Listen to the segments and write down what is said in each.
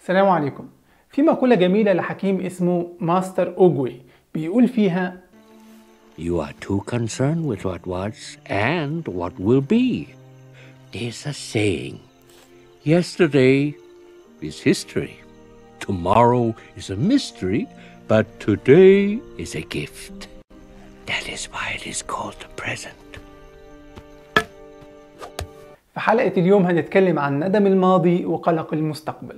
السلام عليكم في مقولة جميلة لحكيم اسمه ماستر أوجوي بيقول فيها You are too concerned with what was and what will be. There's a saying Yesterday is history, tomorrow is a mystery, but today is a gift. That is why it is called the present. في حلقة اليوم هنتكلم عن ندم الماضي وقلق المستقبل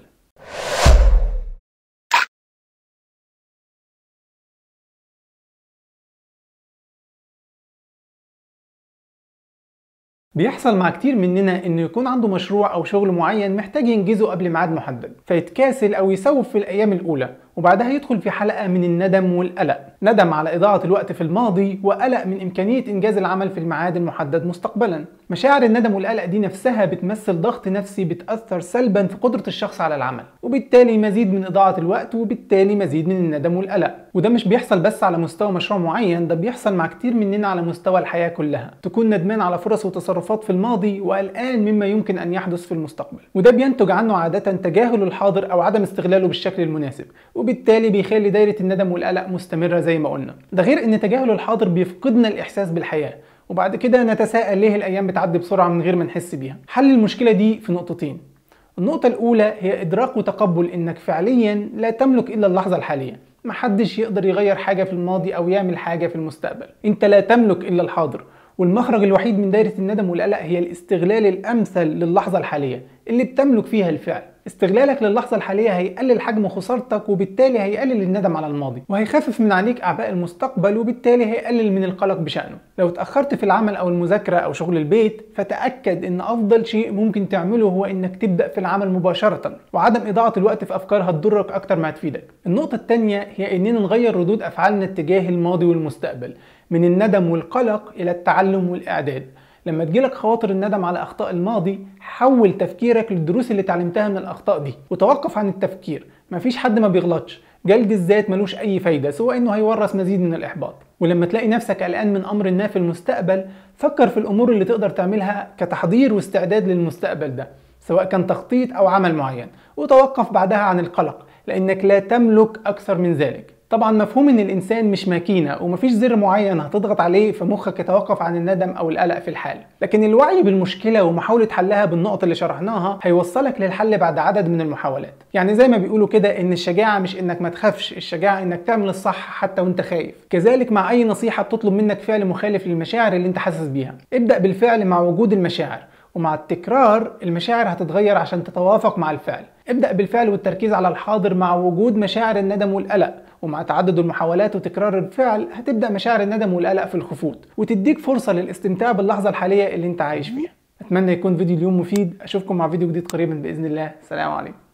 بيحصل مع كتير مننا انه يكون عنده مشروع او شغل معين محتاج ينجزه قبل ميعاد محدد فيتكاسل او يسوف في الايام الاولى وبعدها يدخل في حلقة من الندم والقلق ندم على إضاعة الوقت في الماضي وقلق من إمكانية إنجاز العمل في الميعاد المحدد مستقبلا مشاعر الندم والقلق دي نفسها بتمثل ضغط نفسي بتأثر سلبا في قدرة الشخص على العمل وبالتالي مزيد من إضاعة الوقت وبالتالي مزيد من الندم والقلق وده مش بيحصل بس على مستوى مشروع معين ده بيحصل مع كتير مننا على مستوى الحياة كلها تكون ندمان على فرص وتصرفات في الماضي وقلقان مما يمكن أن يحدث في المستقبل وده بينتج عنه عادة تجاهل الحاضر أو عدم استغلاله بالشكل المناسب وبالتالي بيخلي دايرة الندم والقلق مستمرة زي ما قلنا ده غير ان تجاهل الحاضر بيفقدنا الاحساس بالحياة وبعد كده نتساءل ليه الايام بتعدي بسرعة من غير ما نحس بيها حل المشكلة دي في نقطتين النقطة الأولى هي إدراك وتقبل إنك فعليا لا تملك إلا اللحظة الحالية محدش يقدر يغير حاجة في الماضي أو يعمل حاجة في المستقبل أنت لا تملك إلا الحاضر والمخرج الوحيد من دايرة الندم والقلق هي الاستغلال الأمثل للحظة الحالية اللي بتملك فيها الفعل استغلالك للحظة الحالية هيقلل حجم خسارتك وبالتالي هيقلل الندم على الماضي وهيخفف من عليك أعباء المستقبل وبالتالي هيقلل من القلق بشأنه لو اتأخرت في العمل أو المذاكرة أو شغل البيت فتأكد إن أفضل شيء ممكن تعمله هو إنك تبدأ في العمل مباشرة وعدم إضاعة الوقت في أفكار هتضرك أكتر ما هتفيدك النقطة الثانية هي إننا نغير ردود أفعالنا اتجاه الماضي والمستقبل من الندم والقلق إلى التعلم والإعداد لما تجيلك خواطر الندم على اخطاء الماضي حول تفكيرك للدروس اللي اتعلمتها من الاخطاء دي وتوقف عن التفكير مفيش حد ما بيغلطش جلد الذات ملوش اي فايده سوى انه هيورث مزيد من الاحباط ولما تلاقي نفسك قلقان من امر ما في المستقبل فكر في الامور اللي تقدر تعملها كتحضير واستعداد للمستقبل ده سواء كان تخطيط او عمل معين وتوقف بعدها عن القلق لانك لا تملك اكثر من ذلك طبعا مفهوم ان الانسان مش ماكينه ومفيش زر معين هتضغط عليه فمخك يتوقف عن الندم او القلق في الحال لكن الوعي بالمشكله ومحاوله حلها بالنقط اللي شرحناها هيوصلك للحل بعد عدد من المحاولات يعني زي ما بيقولوا كده ان الشجاعه مش انك ما تخافش الشجاعه انك تعمل الصح حتى وانت خايف كذلك مع اي نصيحه بتطلب منك فعل مخالف للمشاعر اللي انت حاسس بيها ابدا بالفعل مع وجود المشاعر ومع التكرار المشاعر هتتغير عشان تتوافق مع الفعل ابدأ بالفعل والتركيز على الحاضر مع وجود مشاعر الندم والقلق ومع تعدد المحاولات وتكرار الفعل هتبدأ مشاعر الندم والقلق في الخفوت وتديك فرصة للاستمتاع باللحظة الحالية اللي انت عايش فيها أتمنى يكون فيديو اليوم مفيد أشوفكم مع فيديو جديد قريبا بإذن الله سلام عليكم